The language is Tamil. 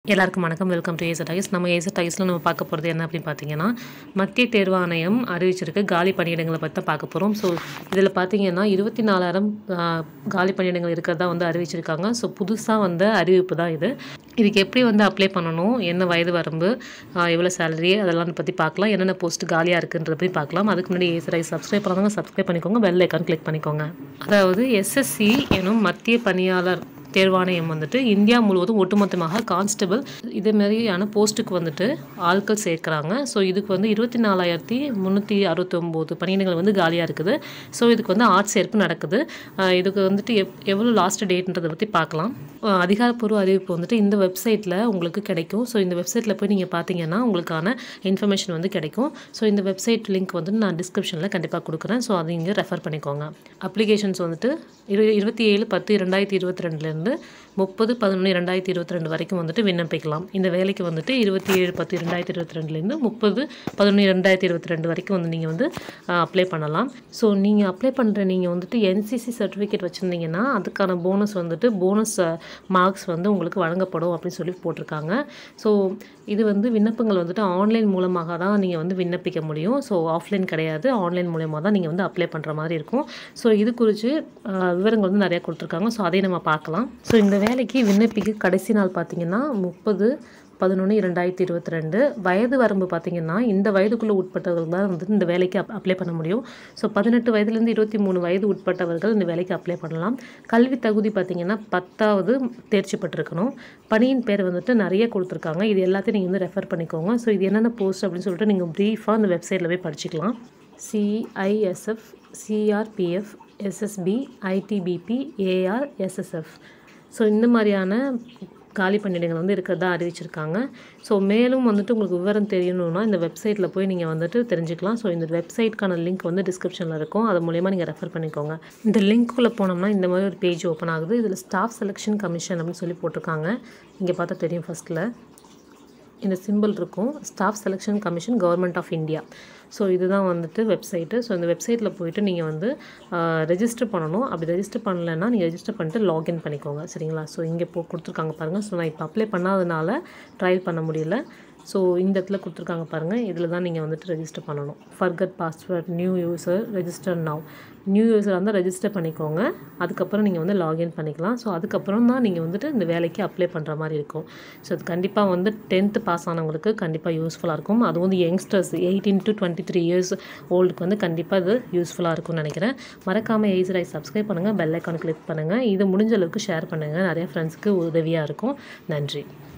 எல்லாருக்கும் வணக்கம் வெல்கம் டு ஏசட் ஐஸ் நம்ம ஏசட் ஐஸில் நம்ம பார்க்க போகிறது என்ன அப்படின்னு பார்த்தீங்கன்னா மத்திய தேர்வாணையம் அறிவிச்சிருக்கு காலி பணியிடங்களை பற்றி தான் பார்க்க போகிறோம் ஸோ இதில் பார்த்தீங்கன்னா இருபத்தி நாலாயிரம் காலி பணியிடங்கள் இருக்கிறதா வந்து அறிவிச்சிருக்காங்க ஸோ புதுசாக வந்த அறிவிப்பு தான் இது இதுக்கு எப்படி வந்து அப்ளை பண்ணணும் என்ன வயது வரம்பு ஆஹ் எவ்வளோ சேலரி அதெல்லாம் பற்றி பார்க்கலாம் என்னென்ன போஸ்ட் காலியாக இருக்குன்றத பற்றி பார்க்கலாம் அதுக்கு முன்னாடி ஏசட் ஐஸ் சப்ஸ்கிரைப் பண்ணாதவங்க சப்ஸ்கிரைப் பண்ணிக்கோங்க பெல் ஐக்கான் கிளிக் பண்ணிக்கோங்க அதாவது எஸ்எஸ்சி எனும் மத்திய பணியாளர் தேர்வாணையம் வந்துட்டு இந்தியா முழுவதும் ஒட்டுமொத்தமாக கான்ஸ்டபிள் இதே மாதிரியான போஸ்ட்டுக்கு வந்துட்டு ஆட்கள் சேர்க்குறாங்க ஸோ இதுக்கு வந்து இருபத்தி நாலாயிரத்தி முந்நூற்றி அறுபத்தொம்போது பணியிடங்கள் வந்து காலியாக இருக்குது ஸோ இதுக்கு வந்து ஆட்சேர்ப்பு நடக்குது ஆஹ் இதுக்கு வந்துட்டு எப் எவ்வளோ லாஸ்ட் டேட்ன்றதை பற்றி பார்க்கலாம் ஆஹ் அதிகாரப்பூர்வ அறிவிப்பு வந்துட்டு இந்த வெப்சைட்டில் உங்களுக்கு கிடைக்கும் ஸோ இந்த வெப்சைட்டில் போய் நீங்கள் பார்த்தீங்கன்னா உங்களுக்கான இன்ஃபர்மேஷன் வந்து கிடைக்கும் ஸோ இந்த வெப்சைட் லிங்க் வந்து நான் டிஸ்கிரிப்ஷனில் கண்டிப்பாக கொடுக்குறேன் ஸோ அதை இங்கே ரெஃபர் பண்ணிக்கோங்க அப்ளிகேஷன்ஸ் வந்துட்டு இரு இருபத்தி ஏழு பத்து ரெண்டாயிரத்தி இருபத்தி ரெண்டுலேருந்து முப்பது பதினொன்று ரெண்டாயிரத்தி இருபத்தி ரெண்டு வரைக்கும் வந்துட்டு விண்ணப்பிக்கலாம் இந்த வேலைக்கு வந்துட்டு இருபத்தி ஏழு பத்து ரெண்டாயிரத்தி இருபத்தி ரெண்டுலேருந்து முப்பது பதினொன்று ரெண்டாயிரத்தி இருபத்தி ரெண்டு வரைக்கும் வந்து நீங்கள் வந்து அப்ளை பண்ணலாம் ஸோ நீங்கள் அப்ளை பண்ணுற நீங்கள் வந்துட்டு என்சிசி சர்டிஃபிகேட் வச்சுருந்தீங்கன்னா அதுக்கான போனஸ் வந்துட்டு போனஸ் மார்க்ஸ் வந்து உங்களுக்கு வழங்கப்படும் அப்படின்னு சொல்லி போட்டிருக்காங்க ஸோ இது வந்து விண்ணப்பங்கள் வந்துட்டு ஆன்லைன் மூலமாக தான் நீங்கள் வந்து விண்ணப்பிக்க முடியும் ஸோ ஆஃப்லைன் கிடையாது ஆன்லைன் மூலமாக தான் நீங்கள் வந்து அப்ளை பண்ணுற மாதிரி இருக்கும் ஸோ இது குறித்து ஆஹ், விவரங்கள் வந்து நிறையா கொடுத்துருக்காங்க ஸோ அதையும் நம்ம பார்க்கலாம் ஸோ இந்த வேலைக்கு விண்ணப்பிக்க கடைசி நாள் பார்த்தீங்கன்னா முப்பது பதினொன்று இரண்டாயிரத்தி இருபத்தி ரெண்டு வயது வரம்பு பார்த்தீங்கன்னா இந்த வயதுக்குள்ளே உட்பட்டவர்கள் தான் வந்து இந்த வேலைக்கு அப் அப்ளை பண்ண முடியும் ஸோ பதினெட்டு வயதுலேருந்து இருபத்தி மூணு வயது உட்பட்டவர்கள் இந்த வேலைக்கு அப்ளை பண்ணலாம் கல்வி தகுதி பார்த்தீங்கன்னா பத்தாவது தேர்ச்சி பெற்றிருக்கணும் பணியின் பேர் வந்துட்டு நிறைய கொடுத்துருக்காங்க இது எல்லாத்தையும் நீங்கள் வந்து ரெஃபர் பண்ணிக்கோங்க ஸோ இது என்னென்ன போஸ்ட் அப்படின்னு சொல்லிட்டு நீங்கள் ப்ரீஃபாக அந்த வெப்சைட்டில் போய் படிச்சுக்கலாம் CISF CRPF SSB ITBP AR SSF so இந்த மாதிரியான காலி பணியிடங்கள் வந்து இருக்கிறதா அறிவிச்சிருக்காங்க ஸோ மேலும் வந்துட்டு உங்களுக்கு விவரம் தெரியணும்னா இந்த வெப்சைட்டில் போய் நீங்கள் வந்துட்டு தெரிஞ்சுக்கலாம் ஸோ இந்த வெப்சைட்க்கான லிங்க் வந்து டிஸ்கிரிப்ஷனில் இருக்கும் அது மூலயமா நீங்கள் ரெஃபர் பண்ணிக்கோங்க இந்த லிங்க்குள்ளே போனோம்னா இந்த மாதிரி ஒரு பேஜ் ஓப்பன் ஆகுது இதில் ஸ்டாஃப் செலெக்ஷன் கமிஷன் அப்படின்னு சொல்லி போட்டிருக்காங்க இங்கே பார்த்தா தெரியும் ஃபஸ்ட்டில் இந்த சிம்பிள் இருக்கும் staff selection commission government of India so இதுதான் வந்துட்டு வெப்சைட்டு ஸோ இந்த வெப்சைட்டில் போயிட்டு நீங்கள் வந்து ரெஜிஸ்டர் பண்ணணும் அப்படி ரெஜிஸ்டர் பண்ணலைன்னா நீங்கள் ரெஜிஸ்டர் பண்ணிட்டு லாகின் பண்ணிக்கோங்க சரிங்களா ஸோ இங்கே போ கொடுத்துருக்காங்க பாருங்கள் ஸோ நான் இப்போ அப்ளை பண்ணாதனால ட்ரையல் பண்ண முடியல ஸோ இந்த இடத்துல கொடுத்துருக்காங்க பாருங்கள் இதில் தான் நீங்கள் வந்துட்டு ரெஜிஸ்டர் பண்ணணும் forgot password new user register now new user வந்து ரெஜிஸ்டர் பண்ணிக்கோங்க அதுக்கப்புறம் நீங்கள் வந்து லாகின் பண்ணிக்கலாம் ஸோ அதுக்கப்புறம் தான் நீங்கள் வந்துட்டு இந்த வேலைக்கு அப்ளை பண்ணுற மாதிரி இருக்கும் ஸோ அது கண்டிப்பாக வந்து டென்த்து பாஸ் ஆனவங்களுக்கு கண்டிப்பாக யூஸ்ஃபுல்லாக இருக்கும் அது வந்து youngsters eighteen to twenty three years ஓல்டுக்கு வந்து கண்டிப்பாக இது யூஸ்ஃபுல்லாக இருக்கும்னு நினைக்கிறேன் மறக்காமல் ஈஸியாக சப்ஸ்கிரைப் பண்ணுங்கள் பெல் ஐக்கான் கிளிக் பண்ணுங்கள் இது முடிஞ்ச அளவுக்கு ஷேர் பண்ணுங்கள் நிறைய ஃப்ரெண்ட்ஸ்க்கு உதவியாக இருக்கும் நன்றி